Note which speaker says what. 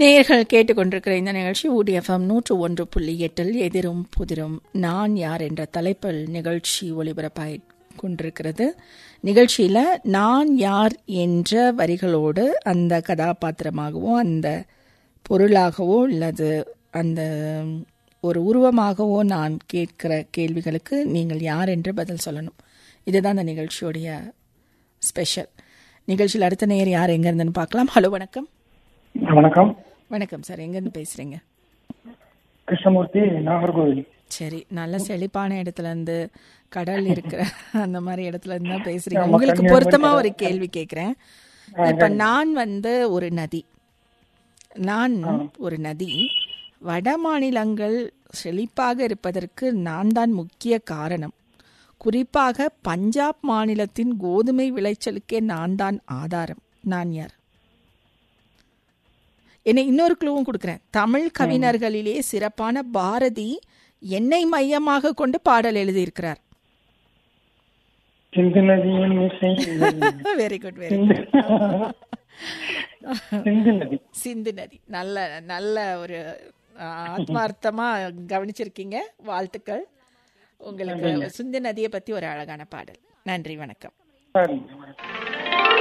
Speaker 1: நேயர்கள் கேட்டுக்கொண்டிருக்கிற இந்த நிகழ்ச்சி ஊடிஎஃப்எம் நூற்று ஒன்று புள்ளி எட்டில் எதிரும் புதிரும் நான் யார் என்ற தலைப்பில் நிகழ்ச்சி ஒளிபரப்பாய் கொண்டிருக்கிறது நிகழ்ச்சியில் நான் யார் என்ற வரிகளோடு அந்த கதாபாத்திரமாகவோ அந்த பொருளாகவோ அல்லது அந்த ஒரு உருவமாகவோ நான் கேட்கிற கேள்விகளுக்கு நீங்கள் யார் என்று பதில் சொல்லணும் இதுதான் அந்த நிகழ்ச்சியோடைய ஸ்பெஷல் நிகழ்ச்சியில் அடுத்த நேர் யார் எங்கேருந்துன்னு பார்க்கலாம் ஹலோ வணக்கம்
Speaker 2: வணக்கம்
Speaker 1: வணக்கம் சார் எங்கேருந்து பேசுறீங்க
Speaker 2: கிருஷ்ணமூர்த்தி நாகர்கோவில்
Speaker 1: சரி நல்ல செழிப்பான இடத்துல இருந்து கடல் இருக்கிற அந்த மாதிரி இடத்துல இருந்து தான் பேசுறீங்க
Speaker 2: ஆமா,
Speaker 1: உங்களுக்கு
Speaker 2: கன்னியாகுமரி
Speaker 1: பொருத்தமா
Speaker 2: கடல்.
Speaker 1: ஒரு கேள்வி கேட்கிறேன் இப்ப நான் வந்து ஒரு நதி நான் ஒரு நதி வட மாநிலங்கள் செழிப்பாக இருப்பதற்கு நான் தான் முக்கிய காரணம் குறிப்பாக பஞ்சாப் மாநிலத்தின் கோதுமை விளைச்சலுக்கே நான் தான் ஆதாரம் நான் யார் என்ன இன்னொரு குழுவும் கொடுக்குறேன் தமிழ் கவிஞர்களிலே சிறப்பான பாரதி என்னை மையமாக கொண்டு பாடல் எழுதியிருக்கிறார்
Speaker 2: சிந்து நதியின் இசை
Speaker 1: வெரி குட் வெரி
Speaker 2: சிந்து நதி
Speaker 1: சிந்து நதி நல்ல நல்ல ஒரு ஆ, ஆத்மார்த்தமா கவனிச்சிருக்கீங்க வாழ்த்துக்கள் உங்களுக்கு சிந்து நதியை பத்தி ஒரு அழகான பாடல் நன்றி வணக்கம்
Speaker 2: சரிங்க வணக்கம்